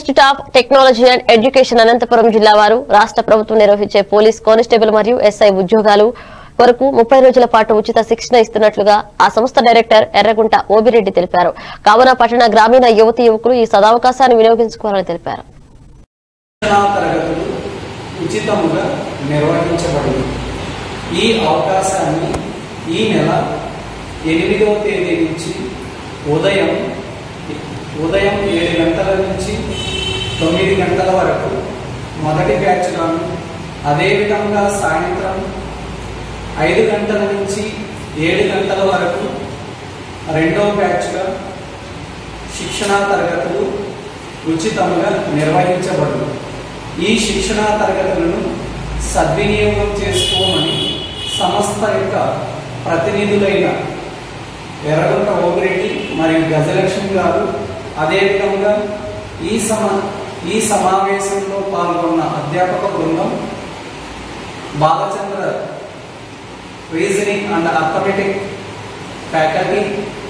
institute of technology and education Anantapuram జిల్లా వారు రాష్ట్ర ప్రభుత్వం నిర్వహించే పోలీస్ కానిస్టేబుల్ మరియు ఎస్ఐ ఉద్యోగాలు వరకు ముప్పై రోజుల పాటు ఉచిత శిక్షణ ఇస్తున్నట్లుగా ఆ సంస్థ డైరెక్టర్ ఎర్రగుంట ఓబిరెడ్డి తెలిపారు కావున పట్టణ గ్రామీణ యువతి యువకులు ఈ సదావకాశాన్ని వినియోగించుకోవాలని తెలిపారు శిక్షణా తరగతులు ఉచితముగా నిర్వహించబడింది ఈ అవకాశాన్ని ఈ నెల ఎనిమిదవ తేదీ నుంచి ఉదయం ఉదయం ఏడు గంటల నుంచి తొమ్మిది గంటల వరకు మొదటి బ్యాచ్లను అదేవిధంగా సాయంత్రం ఐదు గంటల నుంచి ఏడు గంటల వరకు రెండవ బ్యాచ్గా శిక్షణా తరగతులు ఉచితంగా నిర్వహించబడు ఈ శిక్షణా తరగతులను సద్వినియోగం చేసుకోమని సంస్థ యొక్క ప్రతినిధులైన ఎర్రగొంట ఓగిరెడ్డి మరియు గజలక్ష్మి గారు అదేవిధంగా ఈ సమ ఈ సమావేశంలో పాల్గొన్న అధ్యాపక బృందం Balachandra reasoning and arithmetic faculty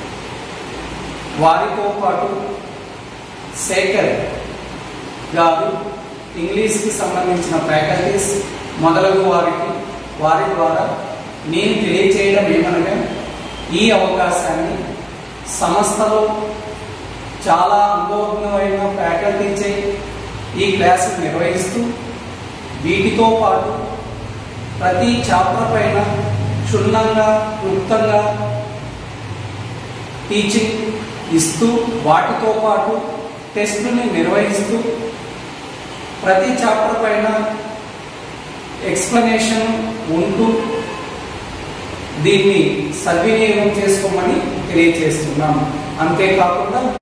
వారితో పాటు శేఖర్ గారు ఇంగ్లీష్కి సంబంధించిన ఫ్యాకల్టీస్ మొదలగు వారికి వారి ద్వారా నేను తెలియచేయడం ఏమనగా ఈ అవకాశాన్ని సంస్థలో చాలా అనుభవజ్ఞమైన ఫ్యాకల్టీచే ఈ క్లాసులు నిర్వహిస్తూ వీటితో పాటు ప్రతి చాప్టర్ పైన క్షుణ్ణంగా క్లుప్తంగా టీచింగ్ ఇస్తూ వాటితో పాటు టెస్టుని నిర్వహిస్తూ ప్రతి చాప్టర్ పైన ఎక్స్ప్లెనేషన్ ఉంటూ దీన్ని సద్వినియోగం చేసుకోమని తెలియజేస్తున్నాం అంతేకాకుండా